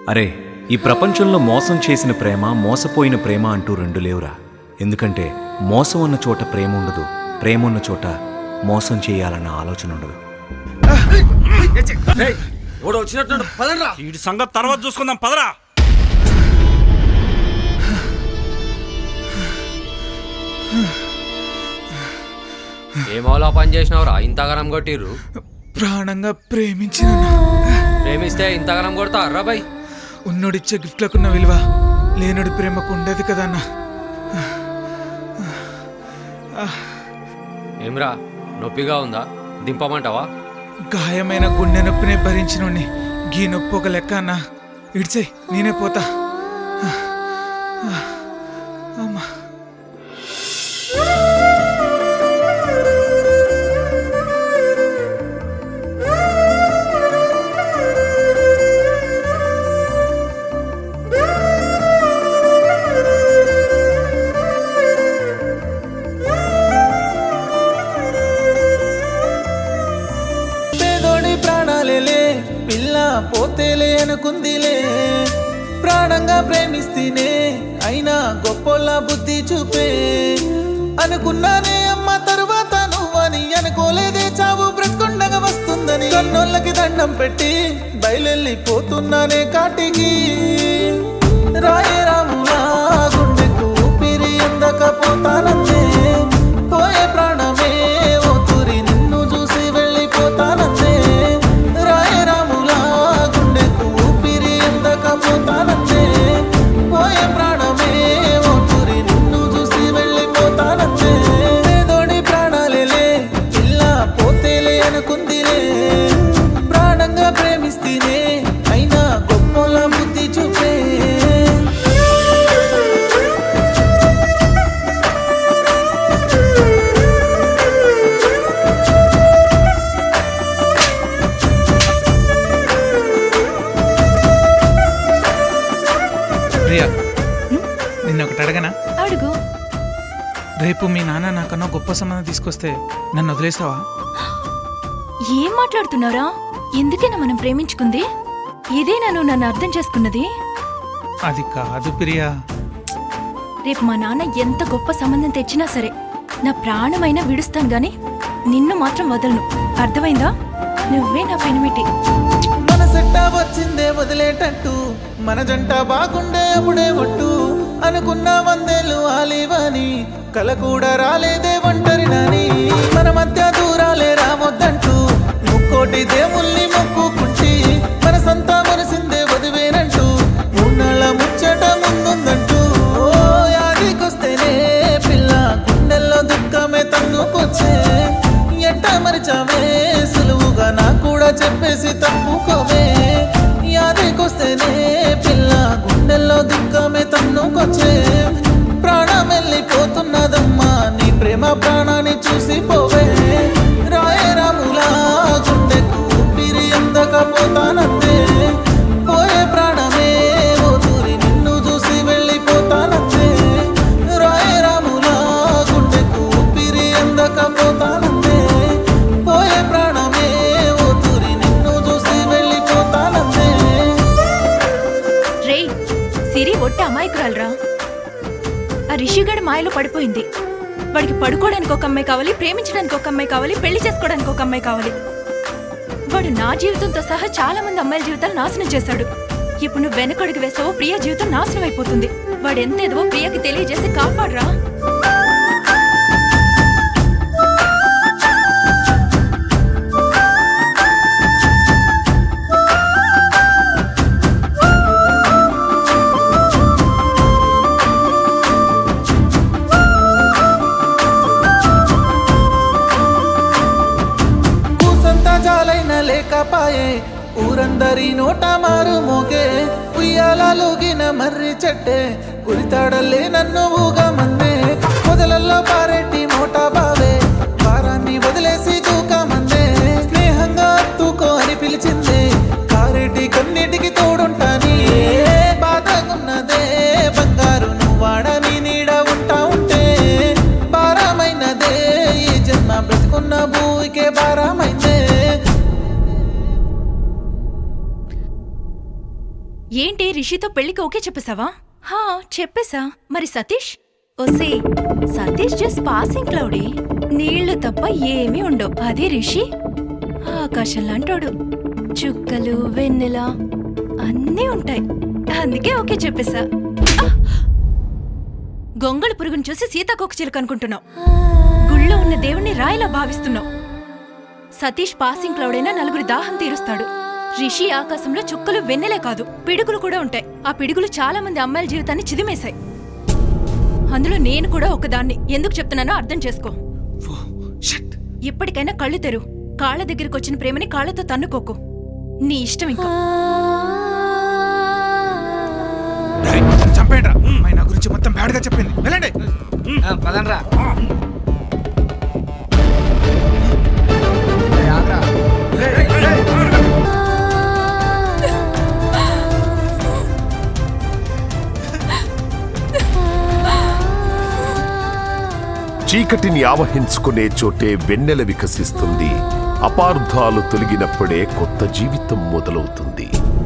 అరే ఈ ప్రపంచంలో మోసం చేసిన ప్రేమ మోసపోయిన ప్రేమ అంటూ రెండు లేవురా ఎందుకంటే మోసం ఉన్న చోట ప్రేమ ఉండదు ప్రేమ ఉన్న చోట మోసం చేయాలన్న ఆలోచన ఉండదు ఓడు వచ్చినట్టు పదండ్రా వీడి సంగతి తర్వాత చూసుకుందాం పదరా ఏమోలా పని చేసినావురా ఇంతగానం కొట్టిర్రు ప్రాణంగా ప్రేమించిన ప్రేమిస్తే ఇంతగానం కొడతారా బై ఉన్నోడిచ్చే గిఫ్ట్లకున్న విలువ లేనుడి ప్రేమకు ఉండేది కదన్న ఏమ్రా నొప్పిగా ఉందా దింపమంటావా గాయమైన గుండె నొప్పినే భరించినోడిని గీ నొప్పి ఒక లెక్క అన్న ఇడ్చే నేనే పోతా అమ్మా పేదోడి ప్రాణాలేలే పిల్ల పోతేలే అనుకుందిలే ప్రాణంగా ప్రేమిస్తేనే అయినా గొప్పోళ్ళ బుద్ధి చూపే అనుకున్నానే అమ్మ తరువాత నువ్వని అనుకోలేదే చావు బ్రతుకుండగా వస్తుందని కన్నోళ్ళకి దండం పెట్టి బయలెళ్ళిపోతున్నానే కాటికి రాయే రాములా గుండెకు ఊపిరి అందకపోతానంతే పోయే ప్రాణమే ఓ తూరి నిన్ను చూసి వెళ్ళిపోతానంతే రాయ రాములా గుండెకు ఊపిరి అందకపోతానంతే పోయే ప్రాణమే ఓ తూరి నిన్ను చూసి వెళ్ళిపోతానంతే పేదోడి ప్రాణాలేలే పిల్ల పోతేలే అనుకుందిలే ప్రాణంగా ప్రేమిస్తేనే అయినా గొప్పల బుద్ధి చూపే ప్రియా నిన్న ఒకటి అడగనా అడుగు రేపు మీ నాన్న నాకన్నా గొప్ప సంబంధం తీసుకొస్తే నన్ను వదిలేస్తావా ఏం మాట్లాడుతున్నారా ఎందుకేనా మనం ప్రేమించుకుంది ఇదేనా నువ్వు నన్ను అర్థం చేసుకున్నది అది కాదు ప్రియా రేపు మా నాన్న ఎంత గొప్ప సంబంధం తెచ్చినా సరే నా ప్రాణమైనా విడుస్తాను గాని నిన్ను మాత్రం వదలను అర్థమైందా నువ్వే నా పెనిమిటి మన సెట్ట వచ్చిందే వదిలేటట్టు మన జంట బాగుండే అప్పుడే ఒట్టు అనుకున్న వందేళ్ళు ఆలివని కల కూడా రాలేదే ఒంటరి నాని మన మధ్య దూరాలే రావద్దంటూ ముక్కోటి దేవుల్ని మొక్కుకుంటి మన సంత మనసిందే వదివేనంటూ మూన్నాళ్ళ ముచ్చట ముందుందంటూ ఓ యాదికొస్తేనే పిల్ల గుండెల్లో దుఃఖమే తన్నుకొచ్చే ఎట్ట మరిచావే సులువుగా నాకు కూడా చెప్పేసి తప్పుకోవే యాదికొస్తేనే పిల్ల గుండెల్లో దుఃఖమే తన్నుకొచ్చే ప్రాణం వెళ్ళిపోతున్నదమ్మా నీ ప్రేమ ప్రాణాన్ని చూసి పోవే రాయ రాములా గుండెకు ఊపిరి అందకపోతానంతే పోయే ప్రాణమే ఓ తూరి నిన్ను చూసి వెళ్ళిపోతానంతే రాయ రాములా గుండెకు ఊపిరి అందకపోతానంతే పోయే ప్రాణమే ఓ తూరి నిన్ను చూసి వెళ్ళిపోతానంతే రేయ్ సిరి ఒట్టి అమాయకురాలరా ఆ రిషిగడ్ మాయలో పడిపోయింది వాడికి పడుకోవడానికి ఒక అమ్మాయి కావాలి ప్రేమించడానికి ఒక అమ్మాయి కావాలి పెళ్లి చేసుకోవడానికి ఒక అమ్మాయి కావాలి వాడు నా జీవితంతో సహా చాలా మంది అమ్మాయిల జీవితాలు నాశనం చేశాడు ఇప్పుడు నువ్వు వెనకడుగు వేసావో ప్రియ జీవితం నాశనం అయిపోతుంది వాడు ఎంత ఎదవో ప్రియకి తెలియజేసి కాపాడరా కూసంత జాలైన లేకపాయే ఊరందరి నోట మారు మోగే ఉయ్యాలూగిన మర్రి చెట్టే ఉరితాడల్లే నన్ను ఊగా మందే మొదలల్లో పారేటి మోట బావే భారాన్ని వదిలేసి దూకమందే స్నేహంగా తూకో అని పిలిచిందే కారేటి కన్నిటికి తోడుంటాని బాధగున్నదే బంగారు నువ్వాడని నీడ ఉంటా ఉంటే భారమైనదే ఈ జన్మ బ్రతుకున్న భూమికే భారమైందే ఏంటి రిషితో పెళ్లికి ఓకే చెప్పేశావా హా చెప్పేశా మరి సతీష్ ఓసే సతీష్ జస్ట్ పాసింగ్ క్లౌడీ నీళ్లు తప్ప ఏమీ ఉండవు అదే రిషి ఆకాశం లాంటోడు చుక్కలు వెన్నెల అన్నీ ఉంటాయి అందుకే ఓకే చెప్పేశా ఆ! గొంగళి పురుగును చూసి సీతాకోక చిలుక అనుకుంటున్నావు గుళ్ళో ఉన్న దేవుణ్ణి రాయిలా భావిస్తున్నావు సతీష్ పాసింగ్ క్లౌడైనా నలుగురి దాహం తీరుస్తాడు రిషి ఆకాశంలో చుక్కలు వెన్నెలే కాదు పిడుగులు కూడా ఉంటాయి ఆ పిడుగులు చాలా మంది అమ్మాయిల జీవితాన్ని చిదిమేశాయి అందులో నేను కూడా ఒకదాన్ని ఎందుకు చెప్తున్నానో అర్థం చేసుకో ఓ, షట్ ఇప్పటికైనా కళ్ళు తెరు కాళ్ళ దగ్గరికి వచ్చిన ప్రేమని కాళ్ళతో తన్నుకోకు నీ ఇష్టం ఇంకా డేయ్, చంపేయండి రా అమ్మాయి నా గురించి మొత్తం బ్యాడ్ గా చెప్పింది వెళ్ళండి పదండ్రా చీకటిని ఆవహించుకునే చోటే వెన్నెల వికసిస్తుంది అపార్థాలు తొలగినప్పుడే కొత్త జీవితం మొదలవుతుంది